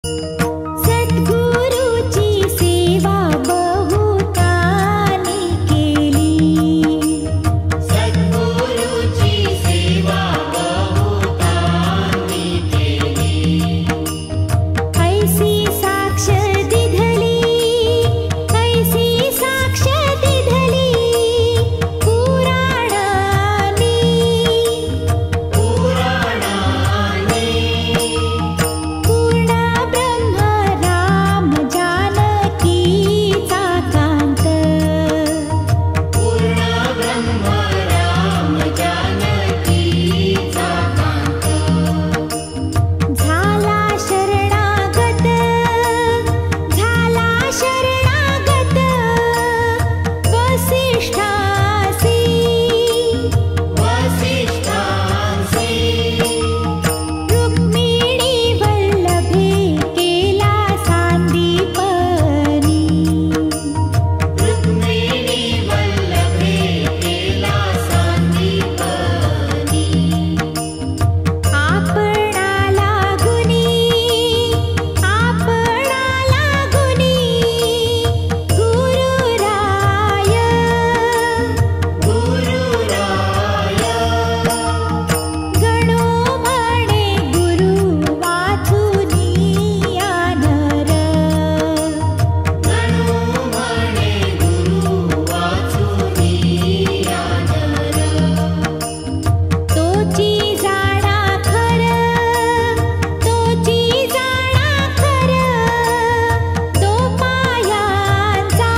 सद्गुरुची सेवा बहुताने केली सद्गुरुची सेवा बहुतांनी केली ऐसी साक्ष दिधली ऐसी साक्ष दिधली पुराणानी पुराणानि पूर्ण ब्रह्म राम जानकीचा कांत पूर्ण ब्रह्म राम जानकीचा कांत झाला शरणागत झाला शरणागत वसिष्ठासी वसिष्ठांसि रुक्मिणी वल्लभे केला सांदीपनी रुक्मिणी वल्लभे केला सांदीपनी आपणाला गुणी आपणाला गुणी गुरुराय गुरुराय गणो म्हणे गुरु वाचुनिया नर गणो म्हणे गुरु वाचुनिया नर तोची जाणा खर तोची जाणा खर तो पायांचा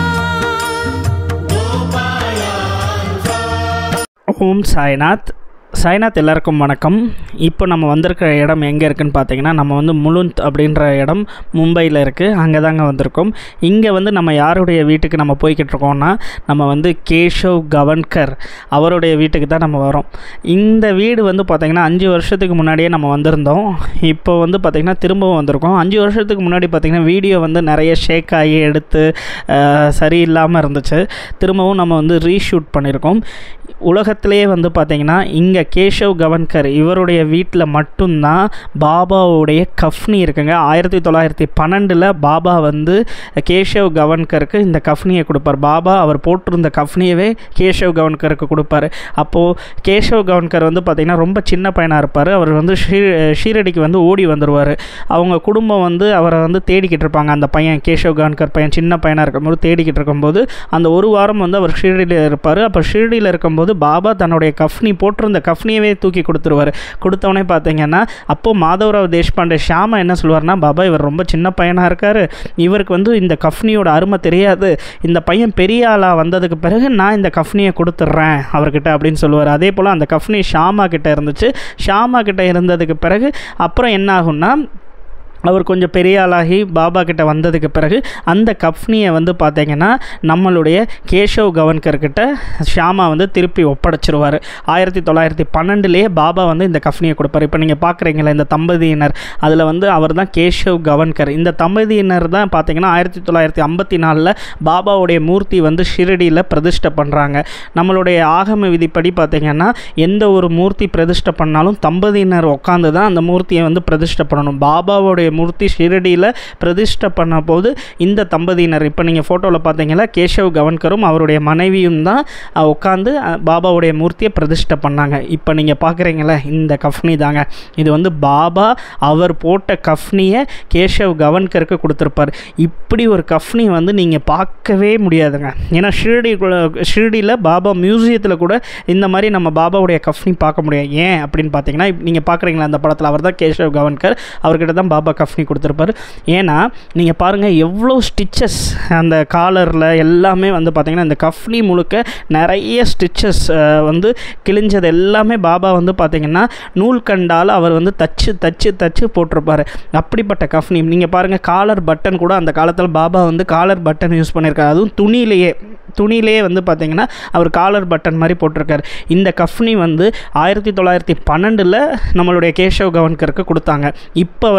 ஓம் சாய்நாத் சாய்நாத் எல்லாருக்கும் வணக்கம் இப்போ நம்ம வந்திருக்கிற இடம் எங்கே இருக்குன்னு பார்த்தீங்கன்னா நம்ம வந்து முலுந்த் அப்படின்ற இடம் மும்பையில் இருக்குது அங்கே தாங்க வந்திருக்கோம் இங்கே வந்து நம்ம யாருடைய வீட்டுக்கு நம்ம போய்கிட்டு இருக்கோம்னா நம்ம வந்து கேஷவ் கவன்கர் அவருடைய வீட்டுக்கு தான் நம்ம வரோம் இந்த வீடு வந்து பார்த்திங்கன்னா அஞ்சு வருஷத்துக்கு முன்னாடியே நம்ம வந்திருந்தோம் இப்போ வந்து பார்த்திங்கன்னா திரும்பவும் வந்திருக்கோம் அஞ்சு வருஷத்துக்கு முன்னாடி பார்த்திங்கன்னா வீடியோ வந்து நிறைய ஷேக் ஆகி எடுத்து அஹ், சரியில்லாமல் இருந்துச்சு திரும்பவும் நம்ம வந்து ரீஷூட் பண்ணியிருக்கோம் உலகத்திலே வந்து பார்த்திங்கன்னா இங்கே கேஷவ் கவன்கர் இவருடைய வீட்டில் மட்டும்தான் பாபாவுடைய கஃப்னி இருக்குங்க ஆயிரத்தி தொள்ளாயிரத்தி பன்னெண்டில் பாபா வந்து கேஷவ் கவன்கருக்கு இந்த கஃப்னியை கொடுப்பார் பாபா அவர் போட்டிருந்த கஃப்னியவே கேஷவ் கவன்கருக்கு கொடுப்பாரு அப்போது கேஷவ் கவன்கர் வந்து பார்த்திங்கன்னா ரொம்ப சின்ன பையனாக இருப்பார் அவர் வந்து ஷீ ஷீரடிக்கு வந்து ஓடி வந்துடுவார் அவங்க குடும்பம் வந்து அவரை வந்து தேடிக்கிட்டு இருப்பாங்க அந்த பையன் கேஷவ் கவன்கர் பையன் சின்ன பையனாக இருக்கும்போது தேடிக்கிட்டு இருக்கும்போது அந்த ஒரு வாரம் வந்து அவர் ஷீரடியில் இருப்பார் அப்போ ஷீரடியில் இருக்கும்போது பாபா தன்னுடைய கஃப்னி போட்டிருந்த கஃப்னியவே தூக்கி கொடுத்துருவார் கொடுத்தவொடனே பார்த்தீங்கன்னா அப்போது மாதவராவ் தேஷ்பாண்டே ஷாமா என்ன சொல்லுவார்னா பாபா இவர் ரொம்ப சின்ன பையனாக இருக்கார் இவருக்கு வந்து இந்த கஃப்னியோட அருமை தெரியாது இந்த பையன் பெரிய ஆளாக வந்ததுக்கு பிறகு நான் இந்த கஃப்னியை கொடுத்துட்றேன் அவர்கிட்ட அப்படின்னு சொல்லுவார் அதே போல் அந்த கஃப்னி ஷாமா கிட்ட இருந்துச்சு ஷாமா கிட்ட இருந்ததுக்கு பிறகு அப்புறம் என்ன ஆகும்னா அவர் கொஞ்சம் பெரிய ஆளாகி பாபா கிட்ட வந்ததுக்கு பிறகு அந்த கஃப்னியை வந்து பார்த்தீங்கன்னா நம்மளுடைய கேஷவ் கவன்கர் கிட்ட ஷாமா வந்து திருப்பி ஒப்படைச்சிருவார் ஆயிரத்தி தொள்ளாயிரத்தி பன்னெண்டுலேயே பாபா வந்து இந்த கஃப்னியை கொடுப்பார் இப்போ நீங்கள் பார்க்குறீங்களா இந்த தம்பதியினர் அதில் வந்து அவர் தான் கேஷவ் கவன்கர் இந்த தம்பதியினர் தான் பார்த்தீங்கன்னா ஆயிரத்தி தொள்ளாயிரத்தி ஐம்பத்தி நாலில் பாபாவுடைய மூர்த்தி வந்து ஷிரடியில் பிரதிஷ்டை பண்ணுறாங்க நம்மளுடைய ஆகம விதிப்படி பார்த்தீங்கன்னா எந்த ஒரு மூர்த்தி பிரதிஷ்டை பண்ணாலும் தம்பதியினர் உட்காந்து தான் அந்த மூர்த்தியை வந்து பிரதிஷ்டை பண்ணணும் பாபாவுடைய மூர்த்தி ஷிரடியில் பிரதிஷ்டை பண்ண போது இந்த தம்பதியினர் இப்போ நீங்கள் ஃபோட்டோவில் பார்த்தீங்கன்னா கேஷவ் கவன்கரும் அவருடைய மனைவியும் தான் உட்காந்து பாபாவுடைய மூர்த்தியை பிரதிஷ்டை பண்ணாங்க இப்போ நீங்கள் பார்க்குறீங்களே இந்த கஃப்னி தாங்க இது வந்து பாபா அவர் போட்ட கஃப்னியை கேஷவ் கவன்கருக்கு கொடுத்துருப்பார் இப்படி ஒரு கஃப்னி வந்து நீங்கள் பார்க்கவே முடியாதுங்க ஏன்னா ஷிரடி ஷிரடியில் பாபா மியூசியத்தில் கூட இந்த மாதிரி நம்ம பாபாவுடைய கஃப்னி பார்க்க முடியாது ஏன் அப்படின்னு பார்த்தீங்கன்னா நீங்கள் பார்க்குறீங்களா அந்த படத்தில் அவர் தான் கேஷவ் கவன்கர் அவர்கிட்ட தான் பாபா கஃப்னி கொடுத்துருப்பாரு ஏன்னா நீங்கள் பாருங்கள் எவ்வளோ ஸ்டிச்சஸ் அந்த காலரில் எல்லாமே வந்து பார்த்திங்கன்னா இந்த கஃப்னி முழுக்க நிறைய ஸ்டிச்சஸ் வந்து கிழிஞ்சது எல்லாமே பாபா வந்து பார்த்திங்கன்னா நூல் கண்டால் அவர் வந்து தச்சு தச்சு தச்சு போட்டிருப்பாரு அப்படிப்பட்ட கஃப்னி நீங்கள் பாருங்கள் காலர் பட்டன் கூட அந்த காலத்தில் பாபா வந்து காலர் பட்டன் யூஸ் பண்ணியிருக்காரு அதுவும் துணியிலேயே துணியிலேயே வந்து பார்த்திங்கன்னா அவர் காலர் பட்டன் மாதிரி போட்டிருக்காரு இந்த கஃப்னி வந்து ஆயிரத்தி தொள்ளாயிரத்தி பன்னெண்டில் நம்மளுடைய கேஷவ் கவன்கருக்கு கொடுத்தாங்க இப்போ வரைக்கும் அவங்கள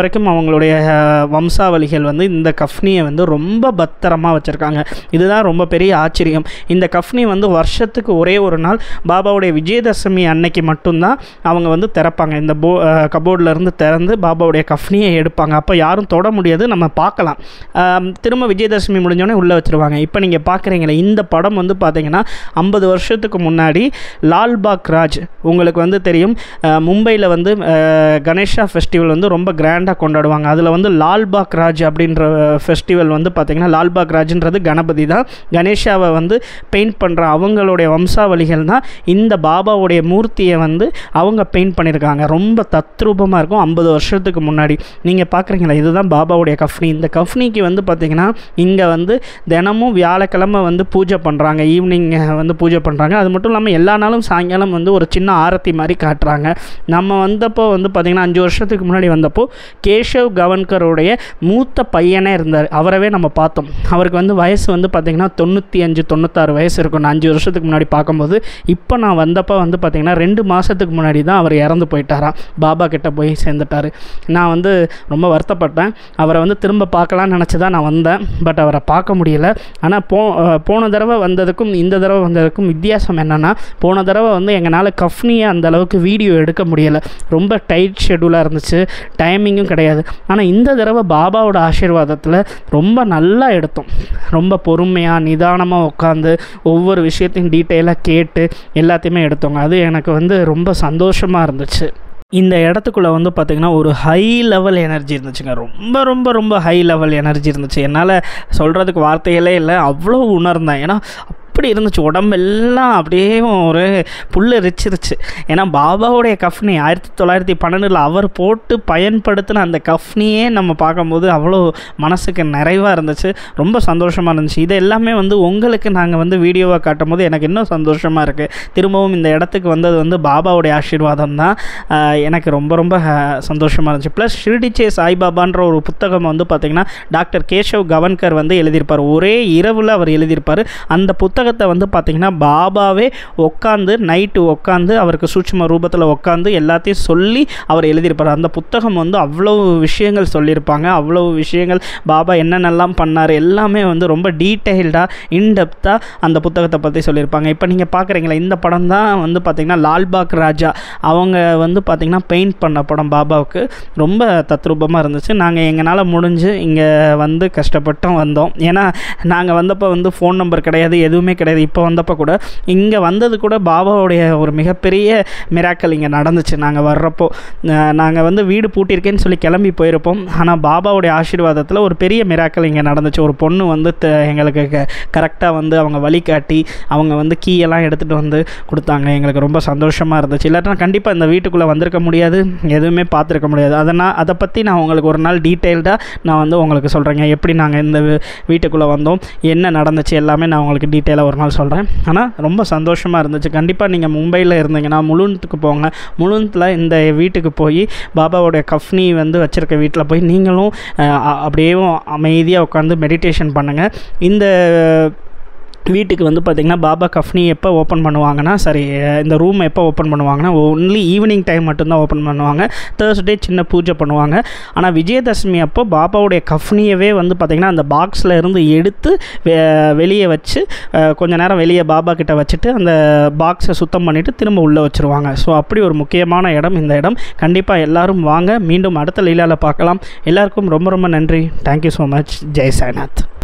அவங்களுடைய அஹ், வம்சாவளிகள் வந்து இந்த கஃப்னியை வந்து ரொம்ப பத்திரமா வச்சுருக்காங்க இதுதான் ரொம்ப பெரிய ஆச்சரியம் இந்த கஃப்னி வந்து வருஷத்துக்கு ஒரே ஒரு நாள் பாபாவுடைய விஜயதசமி அன்னைக்கு மட்டும்தான் அவங்க வந்து திறப்பாங்க இந்த போ கபோர்டில் இருந்து திறந்து பாபாவுடைய கஃப்னியை எடுப்பாங்க அப்போ யாரும் தொட முடியாது நம்ம பார்க்கலாம் ஆம், திரும்ப விஜயதசமி முடிஞ்சோடனே உள்ளே வச்சுருவாங்க இப்போ நீங்கள் பார்க்குறீங்களே இந்த படம் வந்து பார்த்தீங்கன்னா ஐம்பது வருஷத்துக்கு முன்னாடி லால்பாக் ராஜ் உங்களுக்கு வந்து தெரியும் மும்பையில் வந்து அஹ், கணேஷா ஃபெஸ்டிவல் வந்து ரொம்ப கிராண்டாக கொண்டாடுவாங்க அதில் வந்து லால்பாக் ராஜ் அப்படின்ற ஃபெஸ்டிவல் வந்து பார்த்திங்கன்னா லால்பாக் ராஜ்ன்றது கணபதி தான் கணேஷாவை வந்து பெயிண்ட் பண்ணுற அவங்களுடைய வம்சாவளிகள் தான் இந்த பாபாவுடைய மூர்த்தியை வந்து அவங்க பெயிண்ட் பண்ணியிருக்காங்க ரொம்ப தத்ரூபமாக இருக்கும் ஐம்பது வருஷத்துக்கு முன்னாடி நீங்கள் பார்க்குறீங்களா இதுதான் பாபாவுடைய கஃப்னி இந்த கஃப்னிக்கு வந்து பார்த்திங்கன்னா இங்கே வந்து தினமும் வியாழக்கிழமை வந்து பூஜை பண்ணுறாங்க ஈவினிங் வந்து பூஜை பண்ணுறாங்க அது மட்டும் இல்லாமல் எல்லா நாளும் சாயங்காலம் வந்து ஒரு சின்ன ஆரத்தி மாதிரி காட்டுறாங்க நம்ம வந்தப்போ வந்து பார்த்திங்கன்னா அஞ்சு வருஷத்துக்கு முன்னாடி வந்தப்போ கேஷவ் கவன்கருடைய மூத்த பையனே இருந்தார் அவரவே நம்ம பார்த்தோம் அவருக்கு வந்து வயசு வந்து பார்த்திங்கன்னா தொண்ணூற்றி அஞ்சு தொண்ணூத்தாறு வயசு இருக்கும் நான் அஞ்சு வருஷத்துக்கு முன்னாடி பார்க்கும்போது இப்போ நான் வந்தப்போ வந்து பார்த்திங்கன்னா ரெண்டு மாதத்துக்கு முன்னாடி தான் அவர் இறந்து போயிட்டாராம் பாபா கிட்ட போய் சேர்ந்துட்டார் நான் வந்து ரொம்ப வருத்தப்பட்டேன் அவரை வந்து திரும்ப பார்க்கலான்னு நினச்சி தான் நான் வந்தேன் பட் அவரை பார்க்க முடியல ஆனால் போ அஹ் போன தடவை வந்ததுக்கும் இந்த தடவை வந்ததுக்கும் வித்தியாசம் என்னென்னா போன தடவை வந்து எங்களால் கஃப்னியை அந்த அளவுக்கு வீடியோ எடுக்க முடியலை ரொம்ப டைட் ஷெடியூலாக இருந்துச்சு டைமிங்கும் கிடையாது ஆனால் இந்த தடவை பாபாவோட ஆசீர்வாதத்தில் ரொம்ப நல்லா எடுத்தோம் ரொம்ப பொறுமையாக நிதானமாக உட்காந்து ஒவ்வொரு விஷயத்தையும் டீட்டெயிலாக கேட்டு எல்லாத்தையுமே எடுத்தோங்க அது எனக்கு வந்து ரொம்ப சந்தோஷமாக இருந்துச்சு இந்த இடத்துக்குள்ளே வந்து பார்த்திங்கன்னா ஒரு ஹை லெவல் எனர்ஜி இருந்துச்சுங்க ரொம்ப ரொம்ப ரொம்ப ஹை லெவல் எனர்ஜி இருந்துச்சு என்னால் சொல்கிறதுக்கு வார்த்தைகளே இல்லை அவ்வளோ உணர்ந்தேன் ஏன்னா அப்படி இருந்துச்சு உடம்பெல்லாம் அப்படியே ஒரு புல்லு ரிச்சிருச்சு ஏன்னா பாபாவுடைய கஃப்னி ஆயிரத்தி தொள்ளாயிரத்தி பன்னெண்டில் அவர் போட்டு பயன்படுத்தின அந்த கஃப்னியே நம்ம பார்க்கும்போது அவ்வளோ மனசுக்கு நிறைவாக இருந்துச்சு ரொம்ப சந்தோஷமாக இருந்துச்சு இது எல்லாமே வந்து உங்களுக்கு நாங்கள் வந்து வீடியோவாக காட்டும் போது எனக்கு இன்னும் சந்தோஷமாக இருக்குது திரும்பவும் இந்த இடத்துக்கு வந்தது வந்து பாபாவுடைய ஆசீர்வாதம் தான் ஆஹ் எனக்கு ரொம்ப ரொம்ப சந்தோஷமாக இருந்துச்சு ப்ளஸ் ஷிர்டிச்சே சாய்பாபான்ற ஒரு புத்தகம் வந்து பார்த்திங்கன்னா டாக்டர் கேஷவ் கவன்கர் வந்து எழுதியிருப்பார் ஒரே இரவில் அவர் எழுதியிருப்பார் அந்த புத்தகத்தை வந்து பார்த்திங்கன்னா பாபாவே உட்காந்து நைட்டு உட்காந்து அவருக்கு சூட்சும ரூபத்தில் உட்காந்து எல்லாத்தையும் சொல்லி அவர் எழுதியிருப்பார் அந்த புத்தகம் வந்து அவ்வளோ விஷயங்கள் சொல்லியிருப்பாங்க அவ்வளோ விஷயங்கள் பாபா என்னென்னலாம் பண்ணார் எல்லாமே வந்து ரொம்ப டீட்டெயில்டாக இன்டெப்த்தாக அந்த புத்தகத்தை பற்றி சொல்லியிருப்பாங்க இப்போ நீங்கள் பார்க்குறீங்களா இந்த படம் தான் வந்து பார்த்திங்கன்னா லால்பாக் ராஜா அவங்க வந்து பார்த்திங்கன்னா பெயிண்ட் பண்ண படம் பாபாவுக்கு ரொம்ப தத்ரூபமாக இருந்துச்சு நாங்கள் எங்களால் முடிஞ்சு இங்கே வந்து கஷ்டப்பட்டும் வந்தோம் ஏன்னா நாங்கள் வந்தப்போ வந்து ஃபோன் நம்பர் கிடையாது எதுவுமே கிடையாது இப்போ வந்தப்போ கூட இங்கே வந்தது கூட பாபாவுடைய ஒரு மிகப்பெரிய மிராக்கல் இங்கே நடந்துச்சு நாங்கள் வர்றப்போ நாங்கள் வந்து வீடு பூட்டியிருக்கேன்னு சொல்லி கிளம்பி போயிருப்போம் ஆனால் பாபாவுடைய ஆசீர்வாதத்தில் ஒரு பெரிய மிராக்கல் இங்கே நடந்துச்சு ஒரு பொண்ணு வந்து த- எங்களுக்கு கரெக்டாக வந்து அவங்க வழிகாட்டி அவங்க வந்து கீ எல்லாம் எடுத்துகிட்டு வந்து கொடுத்தாங்க எங்களுக்கு ரொம்ப சந்தோஷமாக இருந்துச்சு இல்லாட்டினா கண்டிப்பாக இந்த வீட்டுக்குள்ளே வந்திருக்க முடியாது எதுவுமே பார்த்துருக்க முடியாது அதனால் அதை பற்றி நான் உங்களுக்கு ஒரு நாள் டீட்டெயில்டாக நான் வந்து உங்களுக்கு சொல்கிறேங்க எப்படி நாங்கள் இந்த வீ- வீட்டுக்குள்ளே வந்தோம் என்ன நடந்துச்சு எல்லாமே நான் உங்களுக்கு டீட்டெயிலாக ஒரு நாள் சொல்கிறேன் ஆனால் ரொம்ப சந்தோஷமாக இருந்துச்சு கண்டிப்பாக நீங்கள் மும்பையில் இருந்தீங்கன்னா முழுந்துக்கு போங்க முழுந்தில் இந்த வீட்டுக்கு போய் பாபாவோடைய கஃப்னி வந்து வச்சுருக்க வீட்டில் போய் நீங்களும் அஹ், அ- அப்படியே அமைதியாக உட்காந்து மெடிடேஷன் பண்ணுங்கள் இந்த வீட்டுக்கு வந்து பார்த்திங்கன்னா பாபா கஃப்னி எப்போ ஓப்பன் பண்ணுவாங்கன்னா சரி இந்த ரூம் எப்போ ஓப்பன் பண்ணுவாங்கன்னா ஒன்லி ஈவினிங் டைம் மட்டும்தான் ஓப்பன் பண்ணுவாங்க தேர்ஸ்டே சின்ன பூஜை பண்ணுவாங்க ஆனால் விஜயதசமி அப்போ பாபாவுடைய கஃப்னியவே வந்து பார்த்திங்கன்னா அந்த பாக்ஸில் இருந்து எடுத்து வெ வெளியே வச்சு அஹ், கொஞ்ச நேரம் வெளியே பாபா கிட்ட வச்சுட்டு அந்த பாக்ஸை சுத்தம் பண்ணிவிட்டு திரும்ப உள்ளே வச்சுருவாங்க ஸோ அப்படி ஒரு முக்கியமான இடம் இந்த இடம் கண்டிப்பாக எல்லாரும் வாங்க மீண்டும் அடுத்த லீலாவில் பார்க்கலாம் எல்லாருக்கும் ரொம்ப ரொம்ப நன்றி thank you so much Jai Sainath